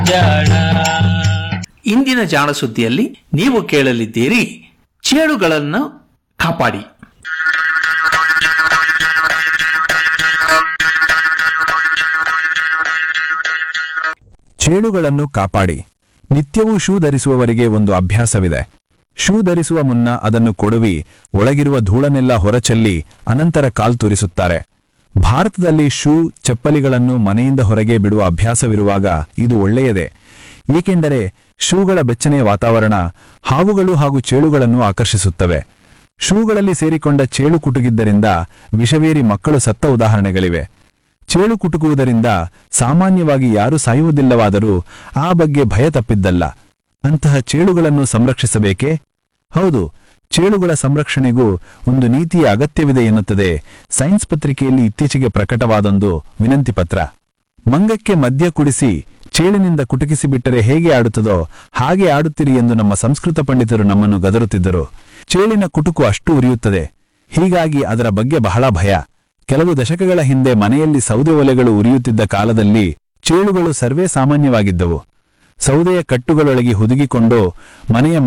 ಜಾಣ ಇಂದಿನ ಜಾಣ ಸುದ್ದಿಯಲ್ಲಿ ನೀವು ಕೇಳಲಿದ್ದೀರಿ ಚೇಳುಗಳನ್ನು ಕಾಪಾಡಿ ಚೇಳುಗಳನ್ನು ಕಾಪಾಡಿ ನಿತ್ಯವೂ ಶೂ ಧರಿಸುವವರಿಗೆ ಒಂದು ಅಭ್ಯಾಸವಿದೆ ಶೂ ಧರಿಸುವ ಮುನ್ನ ಅದನ್ನು ಕೊಡುವಿ ಒಳಗಿರುವ ಧೂಳನ್ನೆಲ್ಲ ಹೊರಚೆಲ್ಲಿ ಅನಂತರ ಕಾಲ್ ತುರಿಸುತ್ತಾರೆ ಭಾರತದಲ್ಲಿ ಶೂ ಚಪ್ಪಲಿಗಳನ್ನು ಮನೆಯಿಂದ ಹೊರಗೆ ಬಿಡುವ ಅಭ್ಯಾಸವಿರುವಾಗ ಇದು ಒಳ್ಳೆಯದೇ ಏಕೆಂದರೆ ಶೂಗಳ ಬೆಚ್ಚನೆಯ ವಾತಾವರಣ ಹಾವುಗಳು ಹಾಗೂ ಚೇಳುಗಳನ್ನು ಆಕರ್ಷಿಸುತ್ತವೆ ಶೂಗಳಲ್ಲಿ ಸೇರಿಕೊಂಡ ಚೇಳು ಕುಟುಗಿದ್ದರಿಂದ ವಿಷವೇರಿ ಮಕ್ಕಳು ಸತ್ತ ಉದಾಹರಣೆಗಳಿವೆ ಚೇಳು ಕುಟುಕುವುದರಿಂದ ಸಾಮಾನ್ಯವಾಗಿ ಯಾರೂ ಸಾಯುವುದಿಲ್ಲವಾದರೂ ಆ ಬಗ್ಗೆ ಭಯ ತಪ್ಪಿದ್ದಲ್ಲ ಅಂತಹ ಚೇಳುಗಳನ್ನು ಸಂರಕ್ಷಿಸಬೇಕೇ ಹೌದು ಚೇಳುಗಳ ಸಂರಕ್ಷಣೆಗೂ ಒಂದು ನೀತಿಯ ಅಗತ್ಯವಿದೆ ಎನ್ನುತ್ತದೆ ಸೈನ್ಸ್ ಪತ್ರಿಕೆಯಲ್ಲಿ ಇತ್ತೀಚೆಗೆ ಪ್ರಕಟವಾದೊಂದು ವಿನಂತಿ ಪತ್ರ ಮಂಗಕ್ಕೆ ಮದ್ಯ ಕುಡಿಸಿ ಚೇಳಿನಿಂದ ಕುಟುಕಿಸಿ ಬಿಟ್ಟರೆ ಹೇಗೆ ಆಡುತ್ತದೋ ಹಾಗೆ ಆಡುತ್ತೀರಿ ಎಂದು ನಮ್ಮ ಸಂಸ್ಕೃತ ಪಂಡಿತರು ನಮ್ಮನ್ನು ಗದರುತ್ತಿದ್ದರು ಚೇಳಿನ ಕುಟುಕು ಅಷ್ಟು ಉರಿಯುತ್ತದೆ ಹೀಗಾಗಿ ಅದರ ಬಗ್ಗೆ ಬಹಳ ಭಯ ಕೆಲವು ದಶಕಗಳ ಹಿಂದೆ ಮನೆಯಲ್ಲಿ ಸೌದೆ ಒಲೆಗಳು ಉರಿಯುತ್ತಿದ್ದ ಕಾಲದಲ್ಲಿ ಚೇಳುಗಳು ಸರ್ವೇ ಸಾಮಾನ್ಯವಾಗಿದ್ದವು ಸೌದೆಯ ಕಟ್ಟುಗಳೊಳಗೆ ಹುದುಗಿಕೊಂಡು ಮನೆಯ